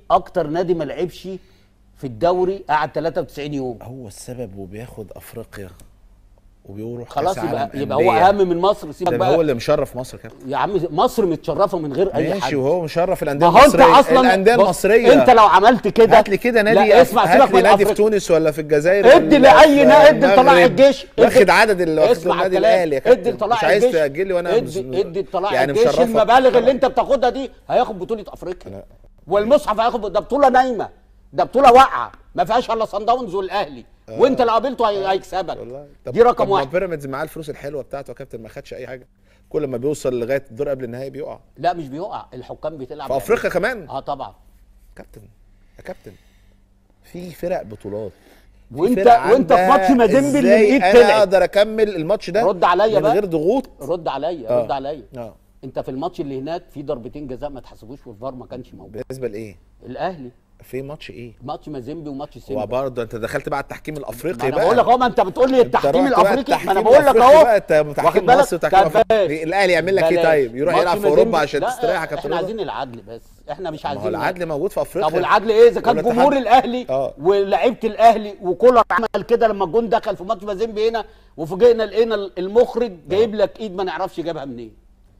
اكتر نادي ما لعبش في الدوري قعد 93 يوم هو السبب وبياخد افريقيا وبيروح خلاص كأس يبقى, عالم يبقى هو أندية. اهم من مصر سيبك ده هو بقى اللي مشرف مصر كابتن يا عم مصر متشرفه من غير اي ماشي حد وهو مشرف ما الانديه هو انت المصريه اصلا الانديه بص، المصريه انت لو عملت كده هات لي كده نادي لا اسمع هات سيبك لي من نادي في أفريقيا. تونس ولا في الجزائر ادي ولا لاي في نا- ادي لطلائع المغرب. الجيش واخد ادي- عدد اللي واخده اسمع النادي الكلام. الاهلي يا ادي كابتن لطلائع مش عايز الجيش تاجل لي وانا ادي ادي لطلائع يعني الجيش مشرفك. المبالغ اللي انت بتاخدها دي هياخد بطوله افريقيا لا. والمصحف هياخد ده بطوله نايمه ده بطوله واقعه ما فيهاش الا صن داونز والاهلي وانت لو قابلته هي- هيكسبك والله طب دي رقم طب ما واحد بيراميدز معاه الفلوس الحلوه بتاعته يا كابتن ما خدش اي حاجه كل ما بيوصل لغايه الدور قبل النهائي بيقع لا مش بيقع الحكام بتلعب في افريقيا كمان اه طبعا كابتن يا كابتن في فرق بطولات في وانت فرق وانت في عندها ماتش مازيمبي اللي ازاي الايد انا طلعت اقدر اكمل الماتش ده رد عليا من بقى. غير ضغوط رد عليا آه. رد عليا اه انت في الماتش اللي هناك في ضربتين جزاء ما اتحسبوش والفار ما كانش موجود بالنسبه لايه الاهلي في ماتش ايه ماتش مازيمبي وماتش سيمبا وبرضه انت دخلت بقى التحكيم ما الافريقي انا بقى بقول لك اهو ما انت بتقول لي انت التحكيم رحت بقى الافريقي ما انا التحكيم بقول لك الأفريقي اهو بقى انت واخد تحكيم بالك؟ مصر وتحكيم طب افريقي بلاش. الاهلي يعمل لك ايه بلاش. طيب يروح ماتش يلعب في مازيمبي- اوروبا عشان لا، تستريح يا احنا كابتن رضا؟ عايزين العدل بس احنا مش ما عايزين هو العدل موجود في افريقيا طب والعدل ايه اذا كان والاتحاد- جمهور الاهلي اه. ولاعيبه الاهلي وكولر عمل كده لما الجون دخل في ماتش مازيمبي هنا وفوجئنا لقينا المخرج جايب لك ايد ما نعرفش جابها منين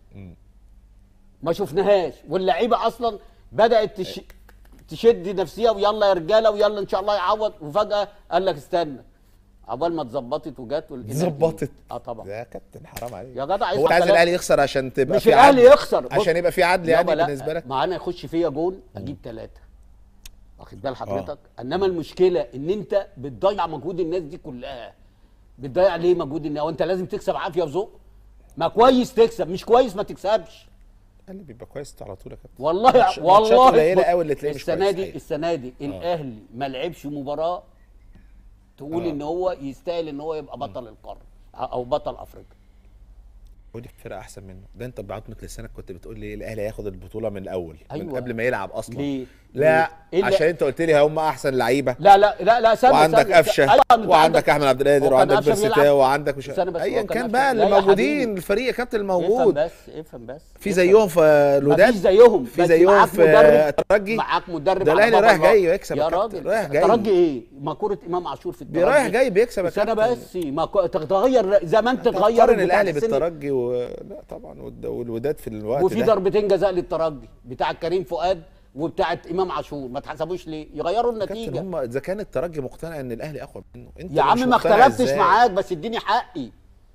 ما شفناهاش واللعيبه اصلا بدات تش... تشد نفسيها ويلا يا رجاله ويلا ان شاء الله يعوض وفجاه قال لك استنى عقبال ما اتظبطت وجت والإناث دي. ظبطت اه طبعا يا كابتن حرام عليك يا جدع هو اسمع عايز كلام. الاهلي يخسر عشان تبقى مش في الاهلي عدل. يخسر بص، عشان يبقى في عدل يعني يابا لا، بالنسبه لك ما انا يخش فيا جون اجيب ثلاثه واخد بال حضرتك انما المشكله ان انت بتضيع مجهود الناس دي كلها بتضيع ليه مجهود الناس وانت لازم تكسب عافيه وذوق ما كويس تكسب مش كويس ما تكسبش اللي بيبقى كويس على طول يا كابتن والله ماتش- والله ماتشات قليله بص، قوي اللي تلاقيه مش السنه كويس دي حقيقي. السنه دي الاهلي ما لعبش مباراه تقول ان هو يستاهل ان هو يبقى بطل القاره او بطل افريقيا ودي فرقه احسن منه ده انت بعضمه لسانك كنت بتقول لي الاهلي هياخد البطوله من الاول من أيوة. قبل ما يلعب اصلا ليه؟ لا ليه؟ إيه اللي- عشان انت قلت لي هم احسن لعيبه لا لا لا لا سنة وعندك سنة قفشه أيوة، أنت وعندك احمد عبد القادر هو كان وعندك قفشة بيرسي بيلعب. تاو وعندك مش استنى بس، هو ايا كان كان قفشة. بقى اللي لا يا موجودين حبيبي. الفريق يا كابتن افهم الموجود بس افهم بس في افهم. زيهم في الوداد مفيش زيهم في بس زيهم معاك في مدرب الترجي معاك مدرب ده على الاهلي باب رايح الله. جاي يكسب يا يا كابتن، راجل رايح جاي. الترجي ايه ما كرة امام عاشور في الترجي رايح جاي بيكسب يا بس انا كابتن. بس ما ك- تغير زي ما انت تغير تقارن بتاع الاهلي السن. بالترجي و... لا طبعا والد- والوداد في الوقت وفي ده ضربتين جزاء للترجي بتاع كريم فؤاد وبتاعت امام عاشور ما اتحسبوش ليه يغيروا كابتن النتيجه هم اذا كان الترجي مقتنع ان الاهلي اقوى منه انت يا مش عم ما مقتنع اختلفتش إزاي؟ معاك بس اديني حقي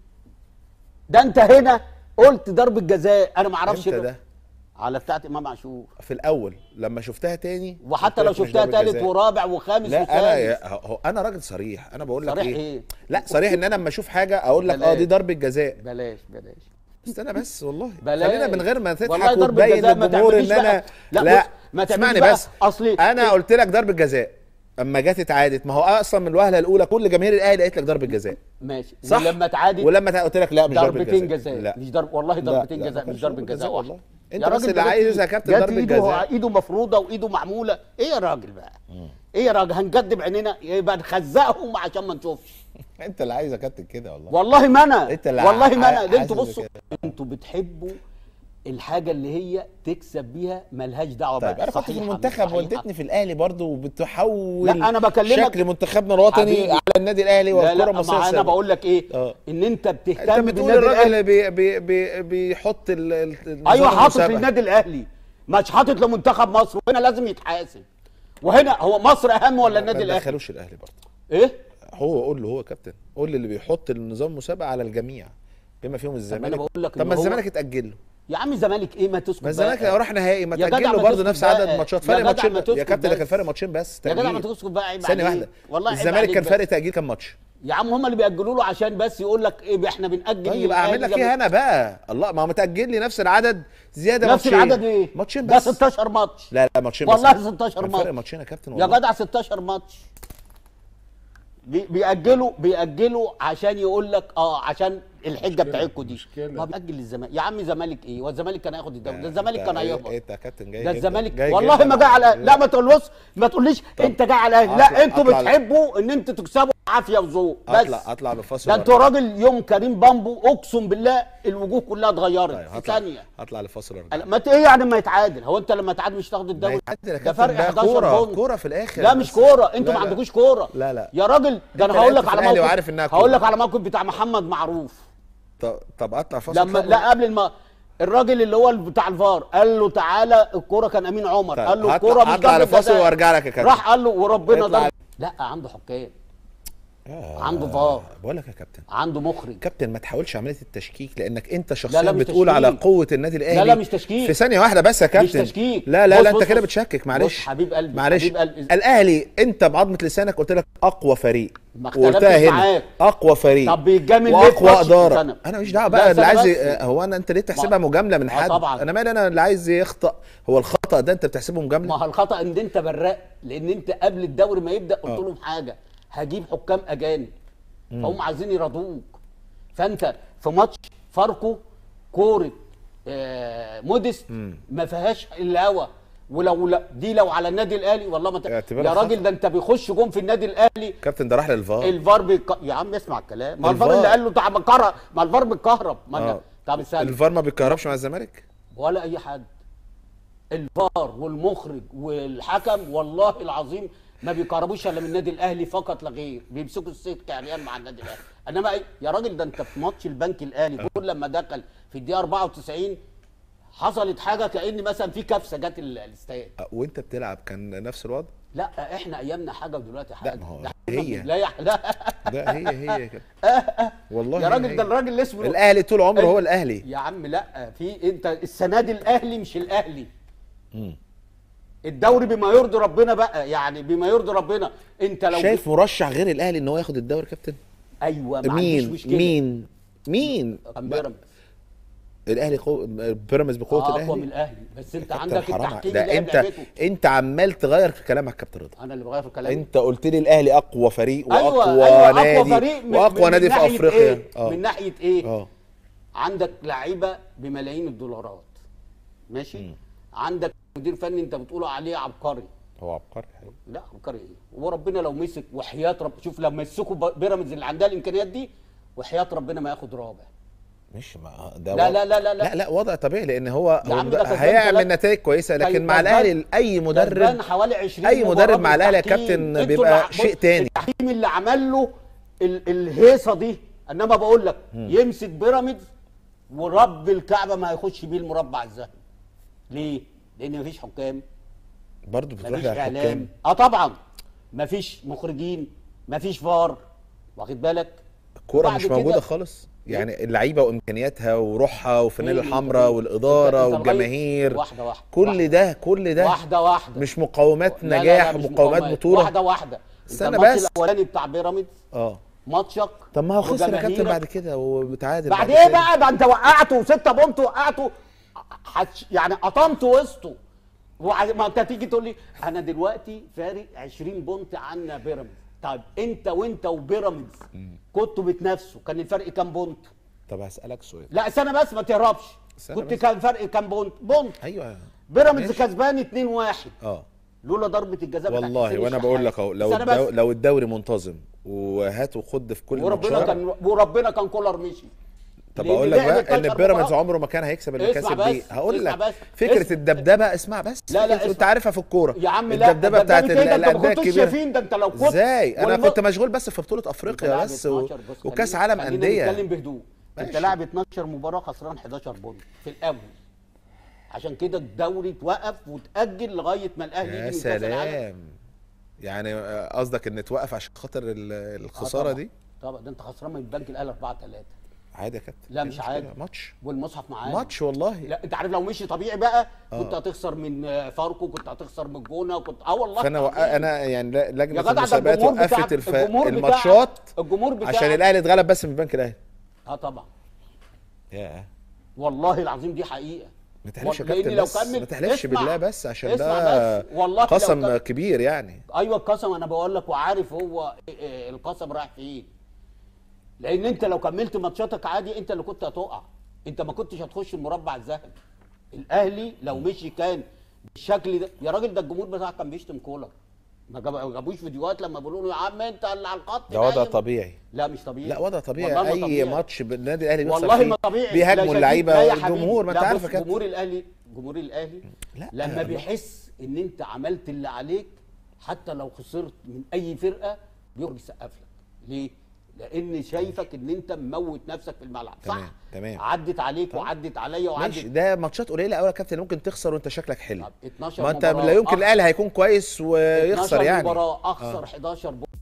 ده انت هنا قلت ضربة جزاء انا ما اعرفش امتى ده على بتاعت امام عاشور في الاول لما شفتها تاني وحتى قلت لو لك مش شفتها ضربة ثالث جزاء. ورابع وخامس لا انا وسادس يا- هو انا راجل صريح انا بقول لك صريح ايه إيه؟ لا صريح ان انا لما اشوف حاجه اقول لك اه بلاش. دي ضربه جزاء بلاش بلاش استنى بس والله بلاش خلينا من غير ما والله تضحك ضربة وتبين جزاء ما للجمهور ان تعمليش انا بقى. لا لا بص، ما تعمليش اسمعني بقى. بس أصلي- انا قلت لك ضربه جزاء اما جت اتعادت ما هو اصلا من الوهله الاولى كل جماهير الاهلي قالت لك ضربه جزاء ماشي صح ولما اتعادت ولما تع- قلت لك لا مش ضربه ضربتين جزاء جزاء لا مش ضرب والله لا، ضربتين لا، ما جزاء كانش مش ضربة ضربة جزاء جزاء واحده والله. انت يا بس راجل اللي ده عايز جت- يا كابتن جت ضربة ايده جزاء. ايده مفروضه وايده معموله ايه يا راجل بقى ايه يا راجل هنقدم عينينا يبقى نخزقهم عشان ما نشوفش انت اللي عايز يا كابتن كده والله والله ما انا انت اللي والله ما انا ع- ده انتوا حاسس بصوا بكده. انتوا بتحبوا الحاجه اللي هي تكسب بيها ملهاش دعوه طيب بقى انا كنت في صحيحة مش المنتخب صحيحة. والدتني في الاهلي برضو وبتحول لا، أنا بكلمك- شكل منتخبنا الوطني حبيبي. على النادي الاهلي لا والكره لا المصريه ما انا السابقة. بقول لك ايه اه. ان انت انت بتهتم بتقول بالنادي الراجل الاهلي اللي بي بي بي بيحط ال ال- النظام ايوه حاطط المسابقة. للنادي الاهلي مش حاطط لمنتخب مصر وهنا لازم يتحاسب وهنا هو مصر اهم ولا النادي ما الاهلي تدخلوش الاهلي برضه ايه هو قول له هو كابتن قول لي اللي بيحط النظام المسابقه على الجميع بما فيهم الزمالك بقول لك طب إن ما هو- الزمالك اتاجل له يا عم الزمالك ايه ما تسكت ما الزمالك بقى. لو راح نهائي ما يا جدع تاجل له ما برضه تسكت نفس عدد بقى. ماتشات يا فرق جدع ماتشين ما يا تسكت كابتن ده كان بس. فرق ماتشين بس يا جدع ما تأجيل. تسكت بقى عيب ثانيه عليك. واحده والله عيب الزمالك عليك كان بس. فرق تاجيل كام ماتش يا عم هم اللي بيأجلوا له عشان بس يقول لك ايه احنا بنأجل طيب اعمل لك ايه انا بقى الله ما هو متاجل لي نفس العدد زياده نفس ماتشين. العدد ايه ماتشين ده بس 16 ماتش لا لا ماتشين بس والله 16 كان ماتش فرق ماتشين يا كابتن يا والله جدع 16 ماتش بي- بيأجلوا بيأجلوا عشان يقول لك اه عشان الحجه بتاعتكم دي مشكلة. ما بيأجل الزمالك يا عم زمالك ايه والزمالك كان هياخد الدوري ده انت- الزمالك كان هيهبط انت يا كابتن جاي ده جدا. الزمالك جاي والله جدا ما جاي على على- لا ما تقولوش ما تقوليش انت جاي على أطلع- لا انتوا أطلع على- بتحبوا ان انتوا تكسبوا عافيه وذوق بس اطلع اطلع بفاصل ده وأرجع. انتوا راجل يوم كريم بامبو اقسم بالله الوجوه كلها اتغيرت طيب في هطلع ثانيه هطلع لفاصل وأرجع. أنا- ما ت- ايه يعني ما يتعادل هو انت لما تعادل مش تاخد ما الدوري يتعدل يا ده كابتن، فرق ده 11 كورة بونت كورة في الاخر لا مش بس. كوره انتوا لا، ما لا. عندكوش كوره لا، لا. يا راجل ده انا أنت هقول لعبت لك في على الأهلي موقف وعارف إنها هقول كورة. لك على موقف بتاع محمد معروف طب طب اطلع فاصل لما طب. لا قبل الم... الراجل اللي هو بتاع الفار قال له تعالى الكوره كان امين عمر طيب، قال له هطلع- الكوره مش هطلع ضربة لفاصل جزاء. وارجع لك يا كابتن. راح قال له وربنا اطلع. ضرب لا عنده حكام آه، عنده فار. بقول لك يا كابتن عنده مخرج كابتن ما تحاولش عمليه التشكيك لانك انت لا، شخصيا مش بتقول تشكيك. على قوه النادي الاهلي لا، لا، مش تشكيك. في ثانيه واحده بس يا كابتن تشكيك. لا لا بص، لا انت بص، كده بص. بتشكك معلش بص، حبيب قلبي، معلش حبيب قلبي. الاهلي انت بعظمه لسانك قلت لك اقوى فريق ما اختلفتش وقلتها هنا معاك. اقوى فريق طب بيتجامل ليه في واقوى ماتش اداره سنة؟ انا مش دعوه لا، بقى اللي سنة عايز بس. هو انا انت ليه تحسبها ما- مجامله من آه، حد طبعا. انا مالي انا اللي عايز يخطا هو الخطا ده انت بتحسبه مجامله ما هو الخطا ان انت براق لان انت قبل الدوري ما يبدا قلت لهم حاجه هجيب حكام اجانب فهم عايزين يرضوك فانت في ماتش فاركو كوره آه موديست ما فيهاش الا هوا ولو لا دي لو على النادي الاهلي والله ما ت... اعتبرها يا راجل خطأ. ده انت بيخش جون في النادي الاهلي كابتن ده راح للفار الفار بيك... يا عم اسمع الكلام ما الفار الفار. اللي قال له تعب كهرب ما الفار بيتكهرب ما آه. أنا... طب استنى الفار ما بيتكهربش مع الزمالك ولا اي حد الفار والمخرج والحكم والله العظيم ما بيقربوش الا من النادي الاهلي فقط لا غير بيمسكوا السكه عريان مع النادي الاهلي انما إيه؟ يا راجل ده انت في ماتش البنك الاهلي كل لما دخل في الدقيقه 94 حصلت حاجه كان مثلا في كبسه جت ال- الاستاد أه، وانت بتلعب كان نفس الوضع لا احنا ايامنا حاجه ودلوقتي حاجه ما هو ده هي. لا يا لا ده هي هي كده والله يا هي راجل هي. ده الراجل اللي اسمه الاهلي طول عمره هو الاهلي يا عم لا في انت السنه دي الاهلي مش الاهلي الدوري بما يرضي ربنا بقى يعني بما يرضي ربنا انت لو شايف مرشح غير الاهلي ان هو ياخد الدوري كابتن ايوه ما عنديش مين مشكله مين مين كان بيراميدز الاهلي قو... بيراميدز بقوه آه، اقوى من الاهلي الاهلي بس انت كابتن عندك حرام التحكيم ده اللي انت لعبته انت عمال تغير في كلامك كابتن رضا انا اللي بغير في الكلام انت قلت لي الاهلي اقوى فريق ايوه واقوى ايوه نادي اقوى فريق من واقوى من نادي في ناحية افريقيا إيه؟ اه من ناحيه ايه اه عندك لعيبه بملايين الدولارات ماشي عندك مدير فني انت بتقول عليه عبقري هو عبقري حقيقي. لا عبقري ايه وربنا لو مسك وحياه رب شوف لما يمسكوا ب- بيراميدز اللي عندها الامكانيات دي وحياه ربنا ما ياخد رابع مش ما ده لا وضع- لا لا لا لا لا لا وضع طبيعي لان هو, يا هو عم ده ده كسبان هيعمل تلات- نتائج كويسه لكن طيب مع كسبان- الاهلي اي مدرب كسبان حوالي 20 اي مباراة مدرب مع الاهلي يا بالتحكيم. كابتن انتوا بيبقى اللي- شيء بص، تاني التحكيم اللي عمل له ال الهيصه دي انما بقول لك يمسك بيراميدز ورب الكعبه ما هيخش بيه المربع الذهبي ليه؟ لان مفيش حكام برضه بتروح مفيش للحكام اعلام اه طبعا مفيش مخرجين مفيش فار واخد بالك الكوره وبعد مش كده- موجوده خالص يعني اللعيبه وامكانياتها وروحها والفانيلا إيه الحمراء إيه؟ والاداره أنت- أنت لغاية- والجماهير واحده واحده كل واحدة. ده كل ده واحده واحده مش مقومات لا لا لا، نجاح مش ومقومات بطوله واحده واحده انت استنى الماتش بس. الاولاني بتاع بيراميدز اه ماتشك طب ما هو خسر يا كابتن وجماهيرك. بعد كده وبتعادل بعد كده. ايه بقى ده انت وقعته ستة بونت وقعته حتش يعني قطمت وسطه وع- ما انت تيجي تقول لي انا دلوقتي فارق 20 بونت عن بيراميدز طيب انت وانت وبيراميدز كنتوا بتنافسوا كان الفرق كام بونت طب هسالك سؤال لا استنى بس ما تهربش استنى كنت بس. كان فرق كام بونت بونت ايوه بيراميدز ماشي. كسبان 2-1 اه لولا ضربه الجزاء بتاعت والله حسين وانا الشحات. بقول لك اهو لو استنى الدو... بس. لو الدوري منتظم وهات وخد في كل وربنا الماتشات كان وربنا كان كولر مشي طب لأن اقول لك لعب بقى 12 ان بيراميدز مباراة. عمره ما كان هيكسب اللي اسمع كسب دي بس، هقول اسمع لك بس. فكره اسمع. الدبدبه اسمع بس لا، لا، فكرة- انت اسمع. عارفها في الكوره يا عم لا الدبدبه ده بتاعت إيه ده؟ انت ما الانديه كنتوش الكبيره شايفين ده انت لو كنت ازاي انا والم- كنت مشغول بس في بطوله انت افريقيا لاعب بس و... 12 بص وكاس خلينا- عالم خلينا انديه نتكلم بهدوء انت ماشي. لاعب 12 مباراه خسران 11 بونت في الاول عشان كده الدوري اتوقف وتاجل لغايه ما الاهلي يا يجي من كاس العالم سلام يعني آه، قصدك ان توقف عشان خاطر ال- آه الخساره طبعا. دي طبعا ده انت خسران من البنك الاهلي 4 3 عادي يا كابتن لا إيه مش المشكلة؟ عادي. ماتش والمصحف معانا ماتش والله لا انت عارف لو مشي طبيعي بقى كنت هتخسر من آه، فاركو كنت هتخسر من الجونه كنت اه والله فانا وق... انا يعني لا- يا لجنه جدع ده المسابقات الجمهور وقفت بتاعك الف... الجمهور بتاعك الماتشات الجمهور بتاعك عشان الاهلي اتغلب بس من البنك الاهلي اه طبعا يا والله العظيم دي حقيقه ما تحلفش يا لأن كابتن لو بس كمل- ما تحلفش اسمع. بالله بس عشان اسمع ده بس. والله لو قسم كان- كبير يعني ايوه القسم انا بقول لك وعارف هو إيه- إيه القسم رايح فين لان انت لو كملت ماتشاتك عادي انت اللي كنت هتقع انت ما كنتش هتخش المربع الذهبي الاهلي لو مشي كان بالشكل ده يا راجل ده الجمهور بتاعك كان بيشتم كولر ما جاب- جابوش فيديوهات لما بيقولوا له يا عم انت اللي على الخط ده وضع نايم. طبيعي لا مش طبيعي لا وضع طبيعي والله ما اي طبيعي. ماتش بالنادي الاهلي بيخسر والله فيه ما طبيعي لا بيهاجموا شديد. اللعيبه لا يا حبيبي. الجمهور ما انت لا عارف بص، يا كابتن جمهور الاهلي جمهور الاهلي لا. لما بيحس ان انت عملت اللي عليك حتى لو خسرت من اي فرقه بيخرج يسقف لك ليه لان شايفك ان انت مموت نفسك في الملعب صح تمام، تمام. عدت عليك وعدت عليا ماشي وعدت ده ماتشات قليله قوي يا كابتن ممكن تخسر وانت شكلك حلو طب 12 ما انت مباراة لا يمكن أخ- الاهلي هيكون كويس ويخسر 12 يعني مباراه اخسر 11 بونت